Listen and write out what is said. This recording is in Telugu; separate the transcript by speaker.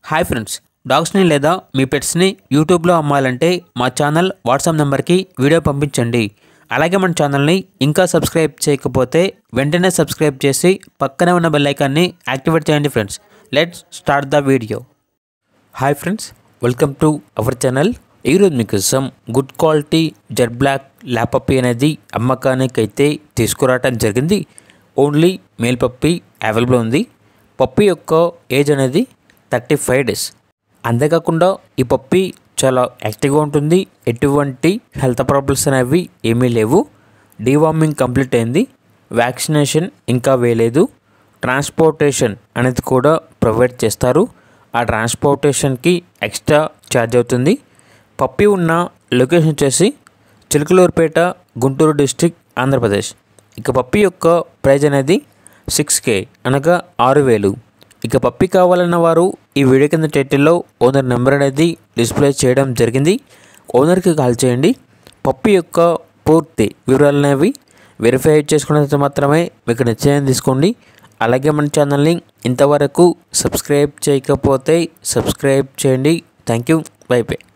Speaker 1: హాయ్ ఫ్రెండ్స్ డాగ్స్ని లేదా మీ పెట్స్ని యూట్యూబ్లో అమ్మాలంటే మా ఛానల్ వాట్సాప్ నెంబర్కి వీడియో పంపించండి అలాగే మన ఛానల్ని ఇంకా సబ్స్క్రైబ్ చేయకపోతే వెంటనే సబ్స్క్రైబ్ చేసి పక్కనే ఉన్న బెల్ ఐకాన్ని యాక్టివేట్ చేయండి friends let's start the video hi friends welcome to our channel ఈరోజు మీకోసం గుడ్ క్వాలిటీ జెడ్ బ్లాక్ ల్యాపప్పి అనేది అమ్మకానికి అయితే తీసుకురావటం జరిగింది ఓన్లీ మేల్ పప్పి అవైలబుల్ ఉంది పప్పి యొక్క ఏజ్ అనేది థర్టీ ఫైవ్ డేస్ అంతేకాకుండా ఈ పప్పి చాలా యాక్టివ్గా ఉంటుంది ఎటువంటి హెల్త్ ప్రాబ్లమ్స్ అనేవి ఏమీ లేవు డీవార్మింగ్ కంప్లీట్ అయింది వ్యాక్సినేషన్ ఇంకా వేయలేదు ట్రాన్స్పోర్టేషన్ అనేది కూడా ప్రొవైడ్ చేస్తారు ఆ ట్రాన్స్పోర్టేషన్కి ఎక్స్ట్రా ఛార్జ్ అవుతుంది పప్పి ఉన్న లొకేషన్ వచ్చేసి చిలుకలూరుపేట గుంటూరు డిస్టిక్ ఆంధ్రప్రదేశ్ ఇక పప్పి యొక్క ప్రైజ్ అనేది సిక్స్ కే అనగా ఆరు వేలు ఇక పప్పి కావాలన్న వారు ఈ వీడియో కింద టైటిల్లో ఓనర్ నెంబర్ అనేది డిస్ప్లే చేయడం జరిగింది ఓనర్కి కాల్ చేయండి పప్పి యొక్క పూర్తి వివరాలు అనేవి వెరిఫై చేసుకున్నంత మాత్రమే మీకు నిశ్చయం తీసుకోండి అలాగే మన ఛానల్ని ఇంతవరకు సబ్స్క్రైబ్ చేయకపోతే సబ్స్క్రైబ్ చేయండి థ్యాంక్ యూ బై బై